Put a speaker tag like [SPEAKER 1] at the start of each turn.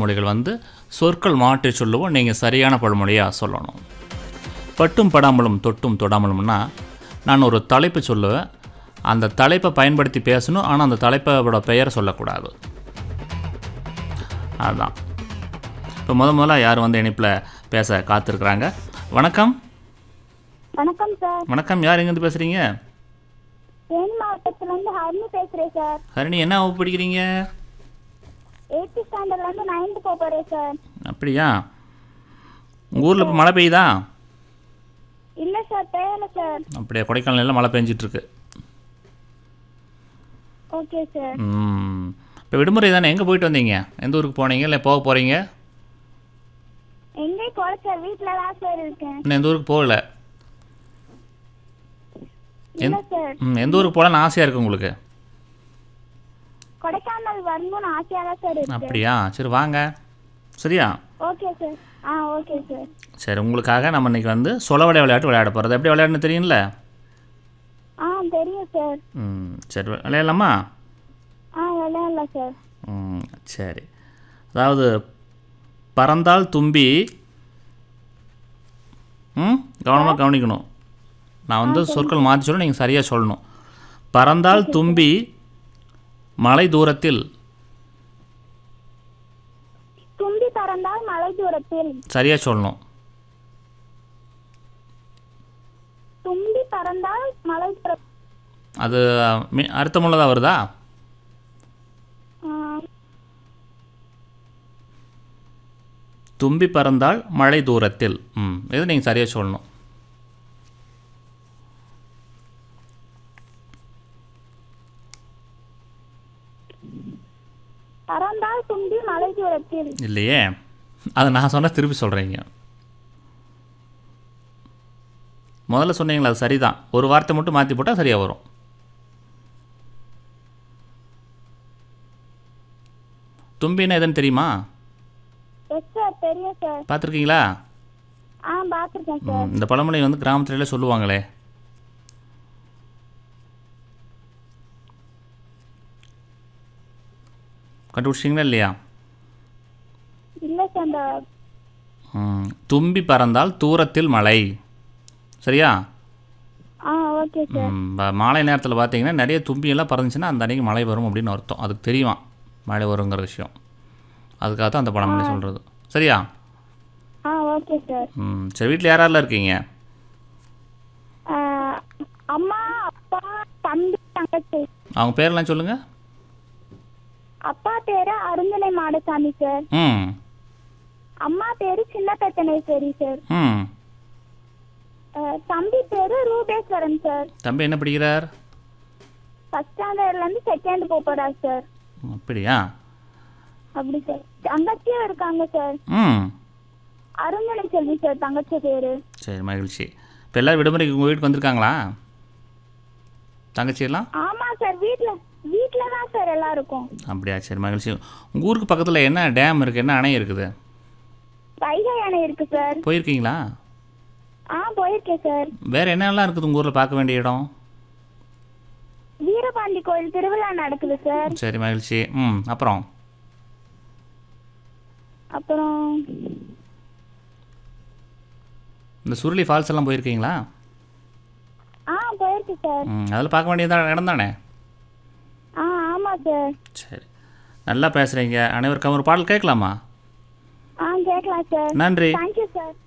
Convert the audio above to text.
[SPEAKER 1] பழமொழிகள் வந்து சொற்கள் மாற்றி சொல்லுவோம் நீங்கள் சரியான பழமொழியாக சொல்லணும் பட்டும் படாமலும் தொட்டும் தொடாமலும்னா நான் ஒரு தலைப்பு சொல்லுவேன் அந்த தலைப்பை பயன்படுத்தி பேசணும் ஆனால் அந்த தலைப்போட பெயர் சொல்லக்கூடாது அதுதான் இப்போ முத முதல்ல யார் வந்து இணைப்பில் பேச காத்திருக்கிறாங்க வணக்கம்
[SPEAKER 2] வணக்கம் சார்
[SPEAKER 1] வணக்கம் யார் எங்கேருந்து பேசுகிறீங்க
[SPEAKER 2] தேனி மாவட்டத்துல இருந்து ஹரிணி பேசுறேன் சார்
[SPEAKER 1] ஹரிணி என்ன வகுப்பு படிக்கிறீங்க
[SPEAKER 2] எயித்து ஸ்டாண்டர்ட்ல இருந்து நைன்த்து போக போறேன் சார்
[SPEAKER 1] அப்படியா உங்கள் ஊரில் இப்போ மழை பெய்யுதா
[SPEAKER 2] இல்ல சார் தேவையில்ல சார்
[SPEAKER 1] அப்படியே கொடைக்கானலில் மழை பெஞ்சிட்டு இருக்கு
[SPEAKER 2] ஓகே சார்
[SPEAKER 1] ம் இப்போ விடுமுறை தானே எங்கே போயிட்டு வந்தீங்க எந்த ஊருக்கு போனீங்க இல்லை போக போகிறீங்க
[SPEAKER 2] எங்கேயும் போல சார் வீட்டுல தான் சார் இருக்கேன்
[SPEAKER 1] இன்னும் எந்த ஊருக்கு போகல
[SPEAKER 2] இல்ல சார்
[SPEAKER 1] ம் எந்த ஊருக்கு போகலான்னு ஆசையாக இருக்கு உங்களுக்கு
[SPEAKER 2] கொடைக்கானல் வரணும்னு ஆசையா தான் சார் இருக்கு
[SPEAKER 1] அப்படியா சரி வாங்க சரியா
[SPEAKER 2] ஓகே சார் ஆ ஓகே சார்
[SPEAKER 1] சரி உங்களுக்காக நம்ம இன்னைக்கு வந்து சொலவடை விளையாட்டு விளையாட போகிறது எப்படி விளையாடுன்னு தெரியும்ல
[SPEAKER 2] ஆ தெரியும் சார்
[SPEAKER 1] ம் சரி விளையாடலாமா
[SPEAKER 2] ஆ விளையாடல சார்
[SPEAKER 1] ம் சரி அதாவது பறந்தால் தும்பி ம் கவனமாக கவனிக்கணும் நான் வந்து சொற்கள் மாற்றி சொல்ல நீங்கள் சரியாக சொல்லணும் பறந்தால் தும்பி மலை தூரத்தில்
[SPEAKER 2] தும்பி பறந்தால் மலை தூரத்தில்
[SPEAKER 1] சரியாக சொல்லணும்
[SPEAKER 2] தும்பி பறந்தால் மலை தூர
[SPEAKER 1] அது மி அர்த்தமுள்ளதாக வருதா
[SPEAKER 2] ஆ,
[SPEAKER 1] தும்பி பறந்தால் மழை தூரத்தில் ம் இது நீங்கள் சரியாக சொல்லணும்
[SPEAKER 2] பறந்தால் தும்பி மலை தூரத்தில்
[SPEAKER 1] இல்லையே அதை நான் சொன்னால் திருப்பி சொல்கிறீங்க முதல்ல சொன்னீங்களா அது சரிதான் ஒரு வார்த்தை மட்டும் மாற்றி போட்டால் சரியாக வரும் தும்பின்னா எதுன்னு தெரியுமா
[SPEAKER 2] எஸ் சார் தெரியும் சார்
[SPEAKER 1] பார்த்துருக்கீங்களா
[SPEAKER 2] ஆ பார்த்துருக்கேன் சார்
[SPEAKER 1] ம், இந்த பழமொழி வந்து கிராமத்துல சொல்லுவாங்களே கண்டுபிடிச்சிங்களா இல்லையா
[SPEAKER 2] இல்ல சார் இந்த
[SPEAKER 1] ம், தும்பி பறந்தால் தூரத்தில் மழை சரியா
[SPEAKER 2] ஆ ஓகே சார்
[SPEAKER 1] ம், ப- மாலை நேரத்தில் பார்த்தீங்கன்னா நிறைய தும்பியெல்லாம் பறந்துச்சுன்னா அந்த அன்னைக்கு மழை வரும் அப்படின்னு அர்த்தம் அதுக்கு தெரியுமா மழை வருங்கிற விஷயம் அதுக்காக தான் அந்த பழமொழி சொல்கிறது சரியா
[SPEAKER 2] ஆ ஓகே சார்
[SPEAKER 1] ம் சரி வீட்டில் யாரெல்லாம் இருக்கீங்க
[SPEAKER 2] ஆ, அம்மா அப்பா தம்பி தங்கச்சி
[SPEAKER 1] அவங்க பேரெல்லாம் சொல்லுங்கள்
[SPEAKER 2] அப்பா பேரு அருந்தனை மாடசாமி சார்
[SPEAKER 1] ம்
[SPEAKER 2] அம்மா பேரு சின்ன பெத்தனேஸ்வரி சார்
[SPEAKER 1] ம்
[SPEAKER 2] ஆ, தம்பி பேரு ரூபேஸ்வரன் சார்
[SPEAKER 1] தம்பி என்ன படிக்கிறார்
[SPEAKER 2] ஃபர்ஸ்ட் ஸ்டாண்டர்ட்ல இருந்து செகண்ட் போறாரு சார்
[SPEAKER 1] அப்படியா
[SPEAKER 2] அப்படி சார் தங்கச்சியும் இருக்காங்க சார்
[SPEAKER 1] ம்
[SPEAKER 2] அருந்தனை செல்வி சார் தங்கச்சி பேரு
[SPEAKER 1] சரி மகிழ்ச்சி இப்போ எல்லோரும் விடுமுறைக்கு உங்கள் வீட்டுக்கு வந்திருக்காங்களா தங்கச்சியெல்லாம்
[SPEAKER 2] ஆமா சார் வீட்ல வீட்ல தான் சார் எல்லாம் இருக்கும்
[SPEAKER 1] அப்படியா சரி மகிழ்ச்சி உங்கள் ஊருக்கு பக்கத்தில் என்ன டேம் இருக்குது என்ன அணை இருக்குது
[SPEAKER 2] வைகை அணை இருக்கு சார்
[SPEAKER 1] போயிருக்கீங்களா
[SPEAKER 2] ஆ போயிருக்கேன் சார்
[SPEAKER 1] வேறு என்னெல்லாம் இருக்குது உங்கள் ஊரில் பார்க்க வேண்டிய இடம்
[SPEAKER 2] வீரபாண்டி கோயில் திருவிழா நடக்குது சார்
[SPEAKER 1] சரி மகிழ்ச்சி ம் அப்புறம்
[SPEAKER 2] அப்புறம்
[SPEAKER 1] இந்த சுருளி ஃபால்ஸ் எல்லாம் போயிருக்கீங்களா
[SPEAKER 2] ஆ போயிருக்கு சார்
[SPEAKER 1] ம் அதில் பார்க்க வேண்டியது இடம் தானே
[SPEAKER 2] ஆ ஆமா சார்
[SPEAKER 1] சரி நல்லா பேசுகிறீங்க அனைவருக்கும் ஒரு பாடல் கேட்கலாமா
[SPEAKER 2] ஆ கேட்கலாம் சார்
[SPEAKER 1] நன்றி
[SPEAKER 2] தேங்க்யூ சார்